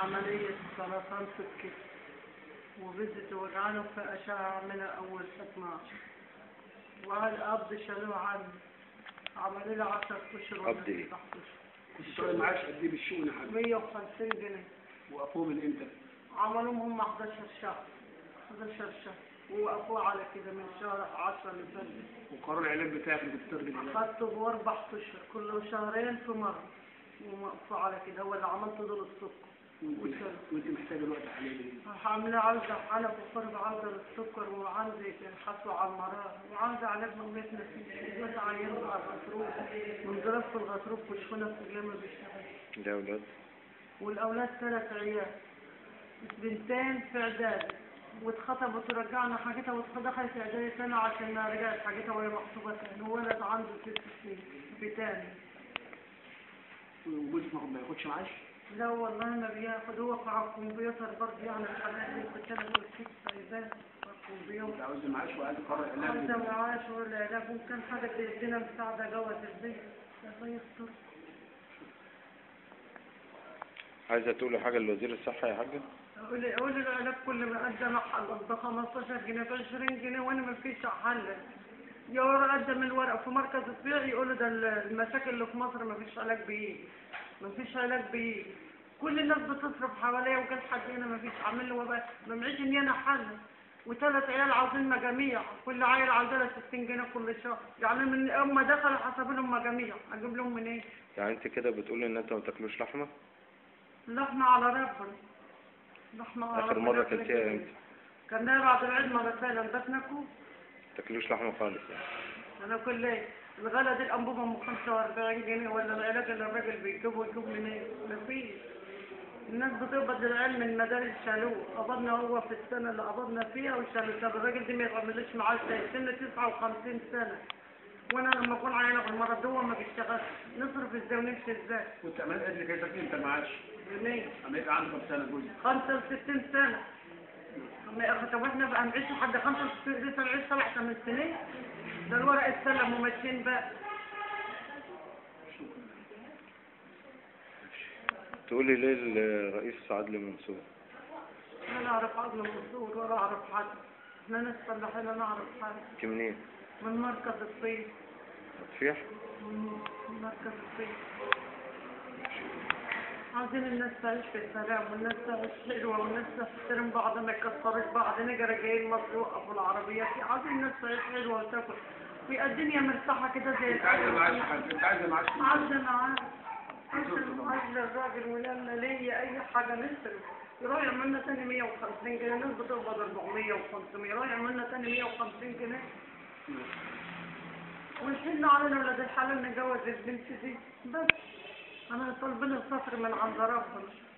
عملية سرطان في الكبد وبدت وجعانه في أشعة من أول 12 وعلى القبض شالوه عني عملوا لي 10 أشهر ولا قبض إيه؟ 9 أشهر كنت شغال معاش قد ايه بالشؤون يا حاج 150 جنيه وقفوه من امتى؟ عملوهم هم 11 شهر 11 شهر ووقفوه على كده من شهر 10 اللي فات وقرار العلاج بتاعك اللي كنت بتاخد العلاج أخدته بأربع أشهر كل شهرين في مرة ومقفوع على كده هو اللي عملته دول السكر وانت وانت محتاج الوقت حاليا ايه؟ عاملة عاوزة حالة وقرب عاوزة للسكر وعندي حصوة على المرار وعاوزة علاج من بيت نفسي جوز عيان على الغطروف من ظرف في الغطروف والشونة في رجليه ما بيشتغل ده يا ولاد والأولاد ثلاث عيال بنتين في إعدادي واتخطبت ورجعنا حاجتها ودخلت إعدادي سنة عشان ما رجعت حاجتها وهي مخطوبة تاني وولد عنده ست سنين في تاني وجوزك ما بياخدش معاش؟ لا والله ما بياخد هو على الكمبيوتر برضه يعني الحاجات اللي كنت انا بقول فيك سايباه على الكمبيوتر انت عاوز معاش وعايز تقرر عايزة العلاج معاش ولا علاج ممكن حاجة تدينا مساعدة جوة البيت الله يستر عايزة تقولي حاجة لوزير الصحة يا حاجة؟ قولي قولي العلاج كل ما قدم حل ب 15 جنيه ب 20 جنيه وانا ما فيش حل يا ورا قدم الورق في مركز الطبيعي يقولوا ده المشاكل اللي في مصر ما فيش علاج بيجي ما فيش علاج بيجي كل الناس بتصرف حواليا وجال حد هنا ما فيش عامل له وباء ما معيش اني انا حل وثلاث عيال عاوزين مجاميع كل عيل عاوزة لها 60 جنيه كل شهر يعني من هم دخلوا حسب لهم مجاميع اجيب لهم منين؟ إيه؟ يعني انت كده بتقولي ان انت ما تاكلوش لحمة؟ لحمة على ربنا لحمة على آخر ربنا مرة كده كلتيها كده. امتى؟ كان بعد العيد مرتين بتنكو ما تاكلوش لحمة خالص يعني انا كل ايه الغلا دي الانبوبه ام 45 جنيه ولا العلاج اللي الراجل بيجيبه يجيب منين مفيش الناس بتقبض العيال من مدارس شالوه قبضنا هو في السنه اللي قبضنا فيها وشالوه طب الراجل دي ما يعملش معاه شيء سن 59 سنه وانا لما اكون عيانه بالمرض ده هو ما بيشتغلش نصرف ازاي ونمشي ازاي كنت عملت قد كده امتى معاش؟ جنيه اما يبقى عندك كام سنه جوزك؟ 65 سنه اما يا اخي طب احنا بقى نعيش لحد 65 لسه نعيش سبع ثمان سنين ده الورق اتسلم وماشيين بقى تقولي ليه الرئيس عدلي منصور؟ انا لا اعرف عدل منصور ولا اعرف حد احنا ناس فلاحين لا نعرف حد انت منين؟ من مركز الصيف تفيح؟ من مركز الصيف عايزين الناس تعيش في السلام والناس تعيش حلوة والناس تحترم بعض ما يكسروش بعض نجرة جايين مصر يوقفوا العربيات عايزين الناس تعيش حلوة وتاكل ويبقى الدنيا مرتاحة كده زي انت عايزه معاش يا حاج انت عايزه معاش عايزة معاه عايزة معاش للراجل ولا ليا أي حاجة نصرف يروح يعمل لنا تاني 150 جنيه الناس بتقبض 400 و500 يروح يعمل لنا تاني 150 جنيه ونحن علينا ولاد الحلال نجوز البنت دي بس أنا طالبين الصفر من عند ربنا